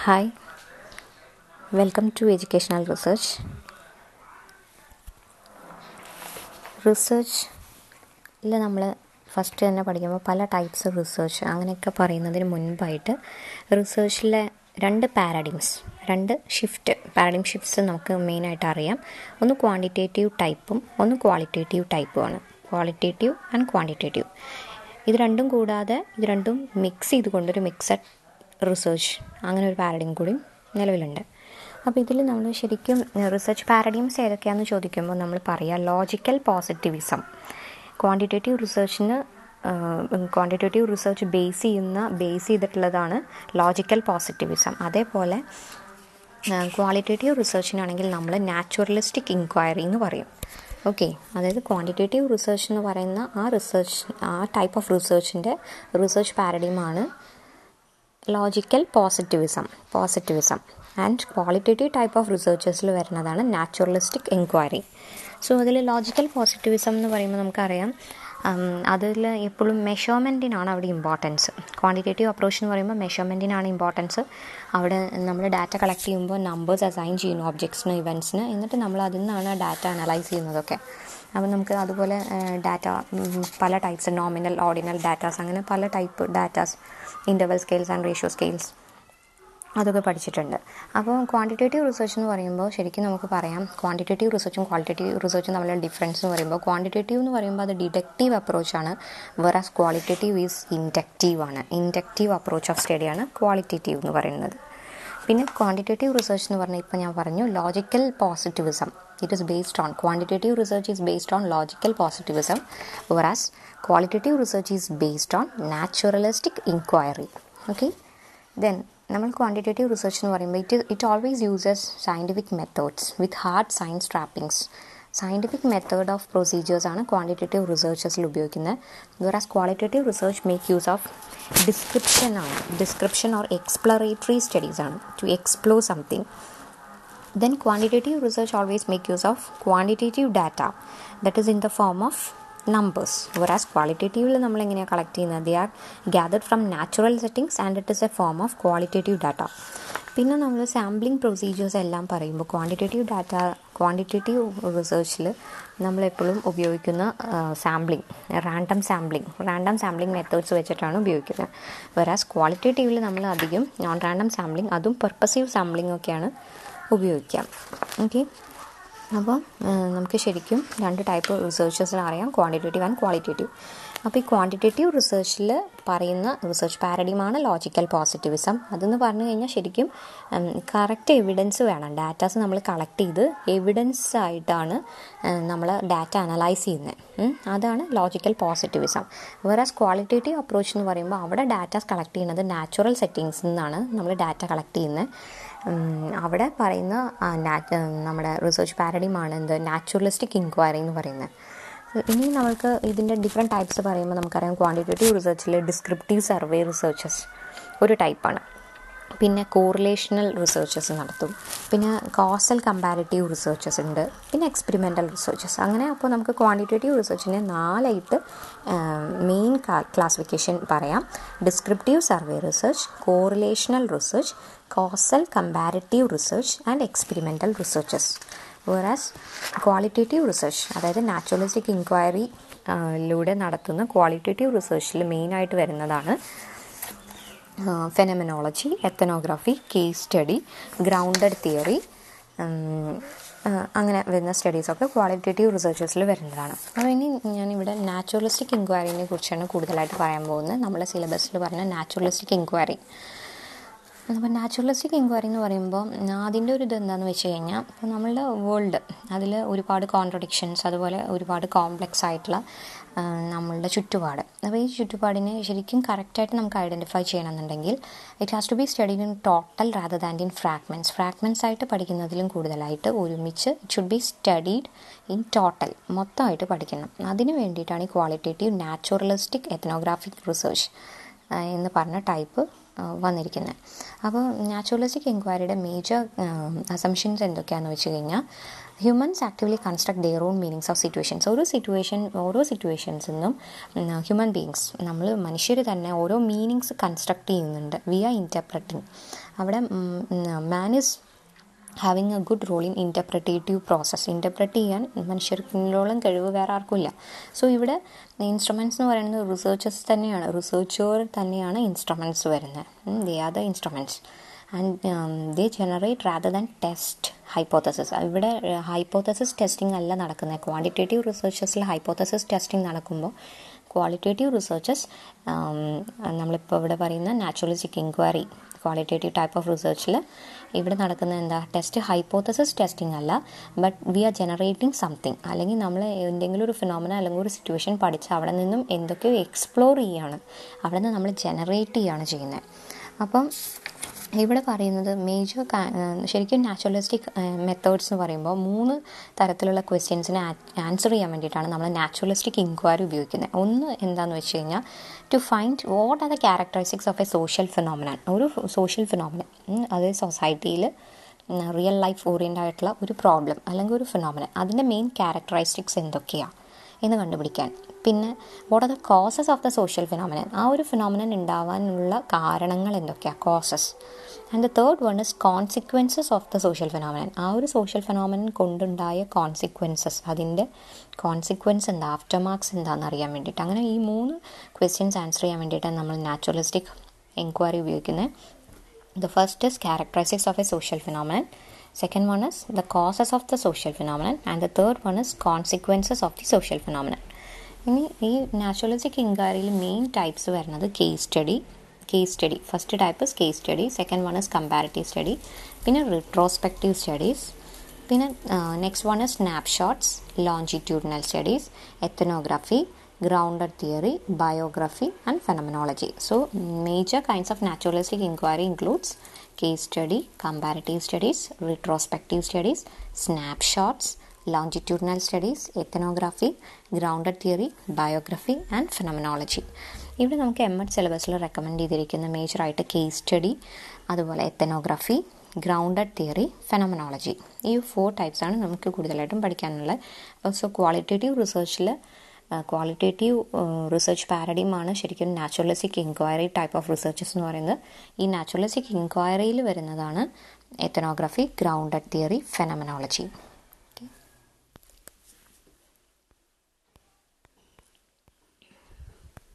Hi welcome to educational research റിസർച്ചിൽ നമ്മൾ first തന്നെ പഠിക്കുമ്പോൾ പല ടൈപ്സ് റിസർച്ച് അങ്ങനെയൊക്കെ പറയുന്നതിന് മുൻപായിട്ട് റിസർച്ചിലെ രണ്ട് പാരഡിംസ് രണ്ട് ഷിഫ്റ്റ് പാരഡിം ഷിഫ്റ്റ്സ് നമുക്ക് മെയിനായിട്ട് അറിയാം ഒന്ന് ക്വാണ്ടിറ്റേറ്റീവ് ടൈപ്പും ഒന്ന് ക്വാളിറ്റേറ്റീവ് ടൈപ്പുമാണ് ക്വാളിറ്റേറ്റീവ് ആൻഡ് ക്വാണ്ടിറ്റേറ്റീവ് ഇത് രണ്ടും കൂടാതെ ഇത് രണ്ടും മിക്സ് ചെയ്തുകൊണ്ടൊരു മിക്സഡ് റിസർച്ച് അങ്ങനെ ഒരു പാരഡിം കൂടി നിലവിലുണ്ട് അപ്പോൾ ഇതിൽ നമ്മൾ ശരിക്കും റിസർച്ച് പാരഡിംസ് ഏതൊക്കെയാണെന്ന് ചോദിക്കുമ്പോൾ നമ്മൾ പറയുക ലോജിക്കൽ പോസിറ്റിവിസം ക്വാണ്ടിറ്റേറ്റീവ് റിസർച്ചിന് ക്വാണ്ടിറ്റേറ്റീവ് റിസർച്ച് ബേസ് ചെയ്യുന്ന ബേസ് ചെയ്തിട്ടുള്ളതാണ് ലോജിക്കൽ പോസിറ്റിവിസം അതേപോലെ ക്വാളിറ്റേറ്റീവ് റിസർച്ചിനാണെങ്കിൽ നമ്മൾ നാച്ചുറലിസ്റ്റിക് ഇൻക്വയറി എന്ന് പറയും ഓക്കെ അതായത് ക്വാണ്ടിറ്റേറ്റീവ് റിസർച്ച് എന്ന് പറയുന്ന ആ റിസർച്ച് ആ ടൈപ്പ് ഓഫ് റിസർച്ചിൻ്റെ റിസർച്ച് പാരഡിമാണ് logical positivism positivism and qualitative type of റിസർച്ചേഴ്സിൽ വരുന്നതാണ് നാച്ചുറലിസ്റ്റിക് എൻക്വയറി സോ അതിൽ ലോജിക്കൽ പോസിറ്റിവിസം എന്ന് പറയുമ്പോൾ നമുക്കറിയാം അതിൽ എപ്പോഴും മെഷർമെൻറ്റിനാണ് അവിടെ ഇമ്പോർട്ടൻസ് ക്വാണ്ടിറ്റേറ്റീവ് അപ്രോച്ച് എന്ന് പറയുമ്പോൾ മെഷർമെൻറ്റിനാണ് ഇമ്പോർട്ടൻസ് അവിടെ നമ്മൾ ഡാറ്റ കളക്ട് ചെയ്യുമ്പോൾ നമ്പേഴ്സ് അസൈൻ ചെയ്യുന്നു ഒബ്ജക്ട്സിന് ഇവൻറ്റ്സിന് എന്നിട്ട് നമ്മൾ അതിൽ നിന്നാണ് ഡാറ്റ അനലൈസ് ചെയ്യുന്നതൊക്കെ അപ്പോൾ നമുക്ക് അതുപോലെ ഡാറ്റ പല ടൈപ്സ് നോമിനൽ ഓർഡിനൽ ഡാറ്റാസ് അങ്ങനെ പല type datas interval scales and ratio scales അതൊക്കെ പഠിച്ചിട്ടുണ്ട് അപ്പോൾ ക്വാണ്ടിറ്റേറ്റീവ് റിസർച്ച് എന്ന് പറയുമ്പോൾ ശരിക്കും നമുക്ക് പറയാം ക്വാണ്ടിറ്റേറ്റീവ് റിസർച്ചും ക്വാളിറ്റേറ്റീവ് റിസർച്ചും തമ്മിലുള്ള ഡിഫറൻസ് എന്ന് പറയുമ്പോൾ ക്വാണ്ടിറ്റേറ്റീവ് എന്ന് പറയുമ്പോൾ അത് ഡിഡക്റ്റീവ് അപ്രോച്ചാണ് വെറാസ് ക്വാളിറ്റേറ്റീവ് ഈസ് ഇൻഡക്റ്റീവ് ആണ് ഇൻഡക്റ്റീവ് അപ്രോച്ച് ഓഫ് സ്റ്റഡിയാണ് ക്വാളിറ്റേറ്റീവ് എന്ന് പറയുന്നത് പിന്നെ ക്വാണ്ടിറ്റേറ്റീവ് റിസർച്ച് എന്ന് പറഞ്ഞാൽ ഇപ്പോൾ ഞാൻ പറഞ്ഞു logical positivism it is based on quantitative research is based on logical positivism versus qualitative research is based on naturalistic inquiry okay then നമ്മൾ ക്വാണ്ടിറ്റേറ്റീവ് റിസർച്ച് എന്ന് പറയുമ്പോൾ it it always uses scientific methods with hard science trappings scientific method of പ്രൊസീജിയേഴ്സാണ് quantitative റിസർച്ചസിൽ ഉപയോഗിക്കുന്നത് versus qualitative research make use of description ആണ് description or exploratory studies ആണ് to explore something then quantitative research always make use of quantitative data that is in the form of numbers whereas qualitative നമ്മൾ എങ്ങനെയാണ് collect ചെയ്യുന്നത് they are gathered from natural settings and it is a form of qualitative data പിന്നെ നമ്മൾ sampling procedures എല്ലാം പറയുമ്പോൾ quantitative data quantitative റിസർച്ചിൽ നമ്മളെപ്പോഴും ഉപയോഗിക്കുന്ന sampling random sampling random sampling methods വെച്ചിട്ടാണ് ഉപയോഗിക്കുന്നത് വെറാസ് ക്വാളിറ്റേറ്റീവിൽ നമ്മൾ അധികം നോൺ റാൻഡം സാമ്പിളിംഗ് അതും പെർപ്പസീവ് സാമ്പിളിംഗ് ഒക്കെയാണ് ഉപയോഗിക്കാം ഓക്കെ അപ്പോൾ നമുക്ക് ശരിക്കും രണ്ട് ടൈപ്പ് റിസർച്ചേഴ്സിനെ അറിയാം ക്വാണ്ടിറ്റേറ്റീവ് ആൻഡ് ക്വാളിറ്റേറ്റീവ് അപ്പോൾ ഈ ക്വാണ്ടിറ്റേറ്റീവ് റിസർച്ചിൽ പറയുന്ന റിസർച്ച് പാരഡിമാണ് ലോജിക്കൽ പോസിറ്റിവിസം അതെന്ന് പറഞ്ഞു കഴിഞ്ഞാൽ ശരിക്കും കറക്റ്റ് എവിഡൻസ് വേണം ഡാറ്റാസ് നമ്മൾ കളക്ട് ചെയ്ത് എവിഡൻസ് ആയിട്ടാണ് നമ്മൾ ഡാറ്റ അനലൈസ് ചെയ്യുന്നത് അതാണ് logical positivism versus qualitative approach എന്ന് പറയുമ്പോൾ അവിടെ ഡാറ്റാസ് കളക്ട് ചെയ്യുന്നത് നാച്ചുറൽ സെറ്റിങ്സിൽ നിന്നാണ് നമ്മൾ ഡാറ്റ കളക്ട് ചെയ്യുന്നത് അവിടെ പറയുന്ന നമ്മുടെ റിസർച്ച് പാരഡിമാണ് എന്ത് നാച്ചുറലിസ്റ്റിക് ഇൻക്വയറി എന്ന് പറയുന്നത് ഇനി നമുക്ക് ഇതിൻ്റെ ഡിഫറെൻറ്റ് ടൈപ്സ് പറയുമ്പോൾ നമുക്കറിയാം ക്വാണ്ടിറ്റേറ്റീവ് റിസർച്ചിൽ ഡിസ്ക്രിപ്റ്റീവ് സർവേ റിസർച്ചസ് ഒരു ടൈപ്പാണ് പിന്നെ കോറിലേഷണൽ റിസർച്ചസ് നടത്തും പിന്നെ കോസൽ കമ്പാരിറ്റീവ് റിസർച്ചസ് ഉണ്ട് പിന്നെ എക്സ്പെരിമെൻ്റൽ റിസർച്ചസ് അങ്ങനെ അപ്പോൾ നമുക്ക് ക്വാണ്ടിറ്റേറ്റീവ് റിസർച്ചിനെ നാലായിട്ട് മെയിൻ ക്ലാസിഫിക്കേഷൻ പറയാം descriptive survey research correlational research causal comparative research and experimental researches versus qualitative research അതായത് നാച്ചുറലിസ്റ്റിക് ഇൻക്വയറി ലൂടെ നടത്തുന്ന ക്വാളിറ്റേറ്റീവ് റിസർച്ചിൽ മെയിനായിട്ട് വരുന്നതാണ് phenomenology ethnography case study grounded theory അങ്ങനെ വരുന്ന സ്റ്റഡീസൊക്കെ ക്വാളിറ്റേറ്റീവ് റിസർച്ചേഴ്സിൽ വരുന്നതാണ് അപ്പോൾ ഇനി ഞാനിവിടെ നാച്ചുറലിസ്റ്റിക് ഇൻക്വയറിനെ കുറിച്ചാണ് കൂടുതലായിട്ട് പറയാൻ പോകുന്നത് നമ്മുടെ സിലബസിൽ പറഞ്ഞ നാച്ചുറലിസ്റ്റിക് ഇൻക്വയറി അപ്പോൾ നാച്ചുറലിസ്റ്റിക് എൻക്വയറി എന്ന് പറയുമ്പോൾ അതിൻ്റെ ഒരു ഇത് എന്താണെന്ന് വെച്ച് കഴിഞ്ഞാൽ ഇപ്പോൾ നമ്മളുടെ വേൾഡ് അതിൽ ഒരുപാട് കോൺട്രഡിക്ഷൻസ് അതുപോലെ ഒരുപാട് കോംപ്ലക്സ് ആയിട്ടുള്ള നമ്മളുടെ ചുറ്റുപാട് അപ്പോൾ ഈ ചുറ്റുപാടിനെ ശരിക്കും കറക്റ്റായിട്ട് നമുക്ക് ഐഡൻറ്റിഫൈ ചെയ്യണമെന്നുണ്ടെങ്കിൽ it has to be studied in total rather than in fragments fragments ആയിട്ട് പഠിക്കുന്നതിലും കൂടുതലായിട്ട് ഒരുമിച്ച് it should be studied in total മൊത്തമായിട്ട് പഠിക്കണം അതിന് വേണ്ടിയിട്ടാണ് ഈ ക്വാളിറ്റേറ്റീവ് നാച്ചുറലിസ്റ്റിക് എത്നോഗ്രാഫിക് റിസർച്ച് എന്ന് പറഞ്ഞ ടൈപ്പ് വന്നിരിക്കുന്നത് അപ്പോൾ നാച്ചുറലിസ്റ്റിക് എൻക്വയറിയുടെ മേജർ അസംഷൻസ് എന്തൊക്കെയാണെന്ന് വെച്ച് കഴിഞ്ഞാൽ humans actively construct their own meanings of situations ഓരോ സിറ്റുവേഷൻ ഓരോ സിറ്റുവേഷൻസിൽ നിന്നും ഹ്യൂമൻ ബീങ്സ് നമ്മൾ മനുഷ്യർ തന്നെ ഓരോ മീനിങ്സ് കൺസ്ട്രക്ട് ചെയ്യുന്നുണ്ട് വി ആർ ഇൻറ്റർപ്രറ്റിംഗ് അവിടെ man is having a good role in interpretative process interpret ചെയ്യാൻ മനുഷ്യർക്കിനോളം കഴിവ് വേറെ ആർക്കുമില്ല സോ ഇവിടെ ഇൻസ്ട്രുമെൻറ്റ്സ് എന്ന് പറയുന്നത് റിസർച്ചേഴ്സ് തന്നെയാണ് റിസർച്ചർ തന്നെയാണ് ഇൻസ്ട്രുമെൻറ്റ്സ് വരുന്നത് they are the instruments and they generate rather than test hypothesis ഇവിടെ ഹൈപ്പോത്തസിസ് ടെസ്റ്റിംഗ് അല്ല നടക്കുന്നത് ക്വാണ്ടിറ്റേറ്റീവ് റിസർച്ചേഴ്സിൽ ഹൈപ്പോത്തസിസ് ടെസ്റ്റിംഗ് നടക്കുമ്പോൾ ക്വാളിറ്റേറ്റീവ് റിസർച്ചസ് നമ്മളിപ്പോൾ ഇവിടെ പറയുന്ന naturalistic enquiry qualitative type of റിസർച്ചിൽ ഇവിടെ നടക്കുന്ന എന്താ ടെസ്റ്റ് ഹൈപ്പോത്തസിസ് ടെസ്റ്റിംഗ് അല്ല but we are generating something അല്ലെങ്കിൽ നമ്മൾ എന്തെങ്കിലും ഒരു ഫിനോമിന അല്ലെങ്കിൽ ഒരു സിറ്റുവേഷൻ പഠിച്ച് അവിടെ നിന്നും എന്തൊക്കെയോ എക്സ്പ്ലോർ ചെയ്യുകയാണ് അവിടെ നിന്ന് നമ്മൾ ജനറേറ്റ് ചെയ്യുകയാണ് ചെയ്യുന്നത് അപ്പം ഇവിടെ പറയുന്നത് മേജർ ശരിക്കും നാച്ചുറലിസ്റ്റിക് മെത്തേഡ്സ് എന്ന് പറയുമ്പോൾ മൂന്ന് തരത്തിലുള്ള ക്വസ്റ്റ്യൻസിനെ ആൻസർ ചെയ്യാൻ വേണ്ടിയിട്ടാണ് നമ്മൾ നാച്ചുറലിസ്റ്റിക് ഇൻക്വയറി ഉപയോഗിക്കുന്നത് ഒന്ന് എന്താണെന്ന് വെച്ച് കഴിഞ്ഞാൽ to find what are the characteristics of a social phenomenon ഒരു സോഷ്യൽ ഫിനോമിനൻ അത് സൊസൈറ്റിയിൽ റിയൽ ലൈഫ് ഓറിയൻ്റ് ആയിട്ടുള്ള ഒരു പ്രോബ്ലം അല്ലെങ്കിൽ ഒരു ഫിനോമിനൻ അതിൻ്റെ മെയിൻ ക്യാരക്ടറിസ്റ്റിക്സ് എന്തൊക്കെയാണ് എന്ന് കണ്ടുപിടിക്കാൻ പിന്നെ what are the causes of the social phenomenon ആ ഒരു ഫിനോമിനൻ ഉണ്ടാവാനുള്ള കാരണങ്ങൾ എന്തൊക്കെയാണ് causes and the third one is consequences of the social phenomenon ആ ഒരു സോഷ്യൽ ഫിനോമിനൻ കൊണ്ടുണ്ടായ കോൺസിക്വൻസസ് അതിൻ്റെ കോൺസിക്വൻസ് എന്താ ആഫ്റ്റർ മാർക്സ് എന്താണെന്ന് അറിയാൻ വേണ്ടിയിട്ട് അങ്ങനെ ഈ മൂന്ന് ക്വസ്റ്റ്യൻസ് ആൻസർ ചെയ്യാൻ വേണ്ടിയിട്ടാണ് നമ്മൾ നാച്ചുറലിസ്റ്റിക് എൻക്വയറി ഉപയോഗിക്കുന്നത് the first is characteristics of a social phenomenon second one is the causes of the social phenomenon and the third one is consequences of the social phenomenon ഇനി ഈ naturalistic ഇൻക്വയറിയിൽ main types വരുന്നത് case study case study first type is case study second one is comparative study പിന്നെ retrospective studies പിന്നെ next one is snapshots longitudinal studies ethnography grounded theory, biography, and phenomenology. So, major kinds of naturalistic inquiry includes case study, comparative studies, retrospective studies, snapshots, longitudinal studies, ethnography, grounded theory, biography, and phenomenology. ഇവിടെ നമുക്ക് M Ed സിലബസിൽ recommend ചെയ്തിരിക്കുന്ന മേജറായിട്ട് case study അതുപോലെ ethnography grounded theory phenomenology ഈ four ടൈപ്സാണ് നമുക്ക് കൂടുതലായിട്ടും പഠിക്കാനുള്ളത് സോ ക്വാളിറ്റേറ്റീവ് റിസർച്ചിൽ ക്വാളിറ്റേറ്റീവ് റിസർച്ച് പാരഡിമാണ് ശരിക്കും naturalistic inquiry type of researches എന്ന് പറയുന്നത് ഈ നാച്ചുറലിസ്റ്റിക് ഇൻക്വയറിയിൽ വരുന്നതാണ് എത്തനോഗ്രഫി ഗ്രൗണ്ടഡ് തിയറി ഫെനമനോളജി